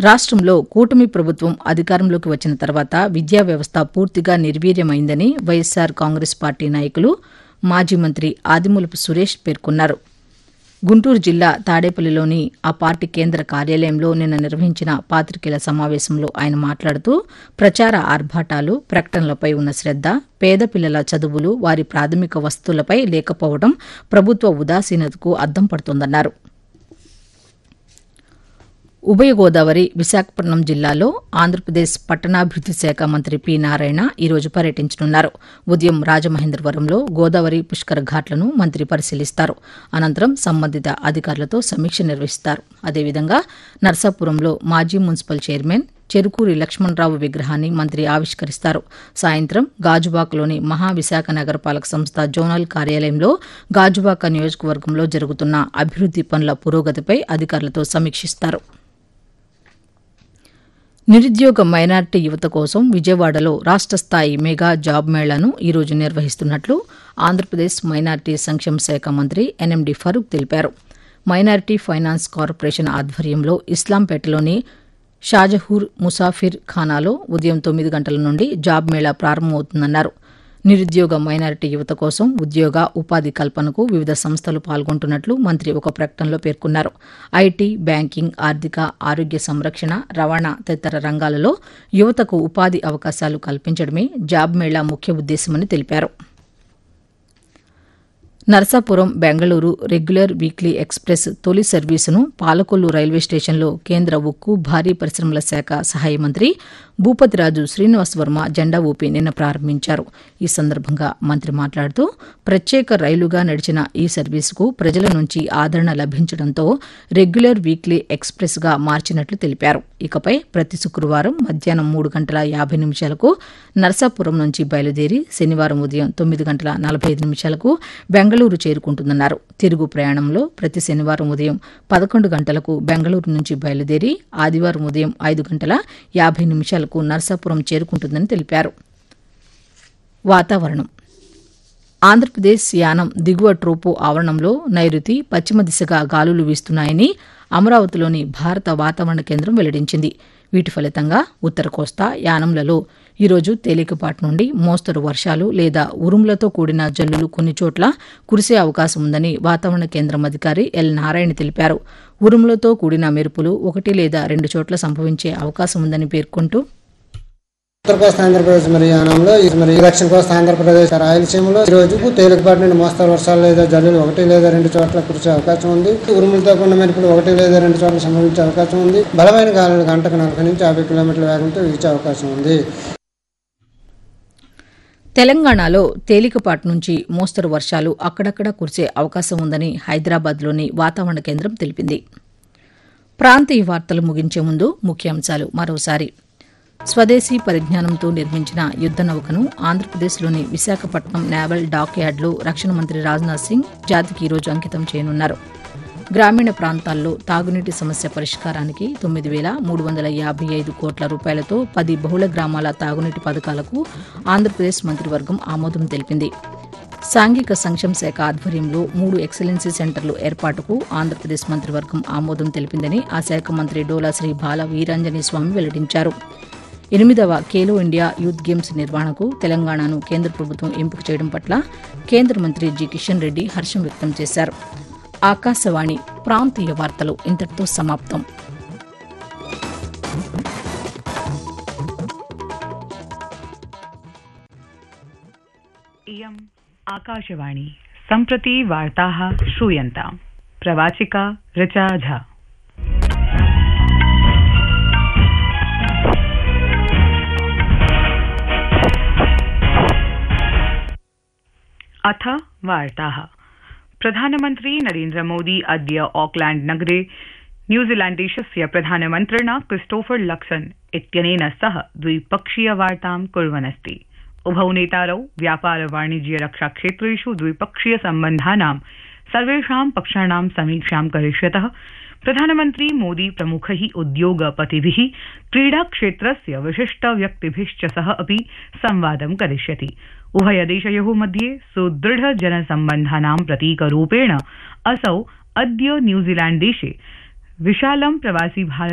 రాష్ట్రంలో కూటమి ప్రభుత్వం అధికారంలోకి వచ్చిన తర్వాత విద్యా వ్యవస్థ పూర్తిగా నిర్వీర్యమైందని వైఎస్సార్ కాంగ్రెస్ పార్టీ నాయకులు మాజీ మంత్రి ఆదిమూలపు సురేష్ పేర్కొన్నారు గుంటూరు జిల్లా తాడేపల్లిలోని ఆ పార్టీ కేంద్ర కార్యాలయంలో నిన్న నిర్వహించిన పాతికేయుల సమావేశంలో ఆయన మాట్లాడుతూ ప్రచార ఆర్భాటాలు ప్రకటనలపై ఉన్న శ్రద్ద పేద పిల్లల చదువులు వారి ప్రాథమిక వస్తువులపై లేకపోవడం ప్రభుత్వ ఉదాసీనతకు అద్దం పడుతోందన్నారు ఉభయ గోదావరి విశాఖపట్నం జిల్లాలో ఆంధ్రప్రదేశ్ పట్టణాభివృద్ది శాఖ మంత్రి పి నారాయణ ఈరోజు పర్యటించనున్నారు ఉదయం రాజమహేంద్రవరంలో గోదావరి పుష్కర ఘాట్లను మంత్రి పరిశీలిస్తారు అనంతరం సంబంధిత అధికారులతో సమీక్ష నిర్వహిస్తారు అదేవిధంగా నర్సాపురంలో మాజీ మున్సిపల్ చైర్మన్ చెరుకూరి లక్ష్మణరావు విగ్రహాన్ని మంత్రి ఆవిష్కరిస్తారు సాయంత్రం గాజువాకలోని మహావిశాఖ నగరపాలక సంస్థ జోనల్ కార్యాలయంలో గాజువాక నియోజకవర్గంలో జరుగుతున్న అభివృద్ది పనుల పురోగతిపై అధికారులతో సమీక్షిస్తారు నిరుద్యోగ మైనార్టీ యువత కోసం విజయవాడలో రాష్ట స్థాయి మెగా జాబ్ మేళాను ఈరోజు నిర్వహిస్తున్నట్లు ఆంధ్రప్రదేశ్ మైనార్టీ సంక్షేమ శాఖ మంత్రి ఎన్ఎండి ఫరూక్ తెలిపారు మైనార్టీ ఫైనాన్స్ కార్పొరేషన్ ఆధ్వర్యంలో ఇస్లాంపేటలోని షాజహూర్ ముసాఫిర్ ఖానాలో ఉదయం తొమ్మిది గంటల నుండి జాబ్ మేళా ప్రారంభమవుతుందన్నారు నిరుద్యోగ మైనారిటీ యువత కోసం ఉద్యోగ ఉపాధి కల్పనకు వివిధ సంస్థలు పాల్గొంటున్నట్లు మంత్రి ఒక ప్రకటనలో పేర్కొన్నారు ఐటీ బ్యాంకింగ్ ఆర్థిక ఆరోగ్య సంరక్షణ రవాణా తదితర రంగాలలో యువతకు ఉపాధి అవకాశాలు కల్పించడమే జాబ్ మేళా ముఖ్య ఉద్దేశమని తెలిపారు Narasapuram Bengaluru regular weekly express తొలి సర్వీసును పాలకొల్లు రైల్వే స్టేషన్లో కేంద్ర ఉక్కు భారీ పరిశ్రమల శాఖ సహాయ మంత్రి భూపతిరాజు శ్రీనివాస్ వర్మ జెండా ఊపి నిన్న ప్రారంభించారు ఈ సందర్భంగా మంత్రి మాట్లాడుతూ ప్రత్యేక రైలుగా నడిచిన ఈ సర్వీసుకు ప్రజల నుంచి ఆదరణ లభించడంతో రెగ్యులర్ వీక్లీ ఎక్స్ప్రెస్గా మార్చినట్లు తెలిపారు ఇకపై ప్రతి శుక్రవారం మధ్యాహ్నం మూడు గంటల యాభై నిమిషాలకు నరసాపురం నుంచి బయలుదేరి శనివారం ఉదయం తొమ్మిది గంటల నలభై ఐదు నిమిషాలకు బెంగళూరు చేరుకుంటుందన్నారు తిరుగు ప్రయాణంలో ప్రతి శనివారం ఉదయం పదకొండు గంటలకు బెంగళూరు నుంచి బయలుదేరి ఆదివారం ఉదయం ఐదు గంటల యాభై నిమిషాలకు నరసాపురం చేరుకుంటుందని తెలిపారు వాతావరణం ఆంధ్రప్రదేశ్ యానం దిగువ ట్రోపో ఆవరణంలో నైరుతి పశ్చిమ దిశగా గాలులు వీస్తున్నాయని అమరావతిలోని భారత వాతావరణ కేంద్రం వెల్లడించింది వీటి ఫలితంగా ఉత్తర కోస్తా యానంలలో ఈరోజు తేలికపాటి నుండి మోస్తరు వర్షాలు లేదా ఉరుములతో కూడిన జల్లులు కొన్ని చోట్ల కురిసే అవకాశం ఉందని వాతావరణ కేంద్రం అధికారి ఎల్ నారాయణ తెలిపారు ఉరుములతో కూడిన మెరుపులు ఒకటి లేదా రెండు చోట్ల సంభవించే అవకాశం ఉందని పేర్కొంటూ ఉత్తర కోస్తా ఆంధ్రప్రదేశ్ మరి యానంలో ఈ మరి దక్షిణ కోస్తా ఆంధ్రప్రదేశ్ రాయలసీమలో ఈ రోజు తేలికపాటి నుండి మోస్తరు వర్షాలు లేదా జల్లులు ఒకటి లేదా రెండు చోట్ల కురిసే అవకాశం ఉంది ఉరుములతో కూడిన మెరుపులు ఒకటి లేదా రెండు చోట్ల సంభవించే అవకాశం ఉంది బలమైన గాలులు గంటకు నలభై నుంచి యాభై కిలోమీటర్ల వేగంతో వీచే అవకాశం ఉంది తెలంగాణలో తేలికపాటి నుంచి మోస్తరు వర్షాలు అక్కడక్కడ కురిసే అవకాశం ఉందని హైదరాబాద్లోని వాతావరణ కేంద్రం తెలిపింది ప్రాంతీయ వార్తలు ముగించే ముందు ముఖ్యాంశాలు మరోసారి స్వదేశీ పరిజ్ఞానంతో నిర్మించిన యుద్ద నౌకను ఆంధ్రప్రదేశ్లోని విశాఖపట్నం నేవల్ డాక్ యార్డ్లో రక్షణ మంత్రి రాజ్నాథ్ సింగ్ జాతికి ఈరోజు అంకితం చేయనున్నారు గ్రామీణ ప్రాంతాల్లో తాగునీటి సమస్య పరిష్కారానికి తొమ్మిది వేల మూడు వందల యాభై ఐదు కోట్ల రూపాయలతో పది బహుళ గ్రామాల తాగునీటి పథకాలకు ఆంధ్రప్రదేశ్ మంత్రివర్గం ఆమోదం తెలిపింది సాంఘిక సంక్షేమ శాఖ ఆధ్వర్యంలో మూడు ఎక్సలెన్సీ సెంటర్లు ఏర్పాటుకు ఆంధ్రప్రదేశ్ మంత్రివర్గం ఆమోదం తెలిపిందని ఆ శాఖ మంత్రి డోలా శ్రీ బాల వీరాంజనేయ స్వామి వెల్లడించారు ఎనిమిదవ ఖేలో ఇండియా యూత్ గేమ్స్ నిర్వహణకు తెలంగాణను కేంద్ర ప్రభుత్వం ఎంపిక చేయడం పట్ల కేంద్ర మంత్రి జి కిషన్ రెడ్డి హర్షం వ్యక్తం చేశారు ఆకాశవాణి ప్రాంతీయ వార్తలు ఇంతటితో సమాప్తం इयम् आकाशवाणी सम्प्रति वार्ताः श्रूयन्ताम् प्रवाचिका ऋचा झा अथ वार्ताः प्रधानमन्त्री नरेन्द्रमोदी अद्य ऑकलैण्ड नगरे न्यूजीलैण्डदेशस्य प्रधानमन्त्रिणा क्रिस्टोफर लक्सन इत्यनेन सह द्विपक्षीय वार्तां कुर्वन्नस्ति उभौ नेतारौ व्यापार वाणिज्य रक्षा क्षेत्रेष् द्विपक्षीय सम्बन्धानां सर्वेषां पक्षाणां समीक्षां करिष्यतः प्रधानमन्त्री मोदी प्रमुखैः उद्योगपतिभिः क्रीडाक्षेत्रस्य विशिष्ट व्यक्तिभिश्च सह अपि संवादं करिष्यति उभयदेशयोः मध्ये सुदृढ जनसम्बन्धानां प्रतीकरूपेण असौ अद्य न्यूजीलैण्डदेशे विशालं प्रवासि भारत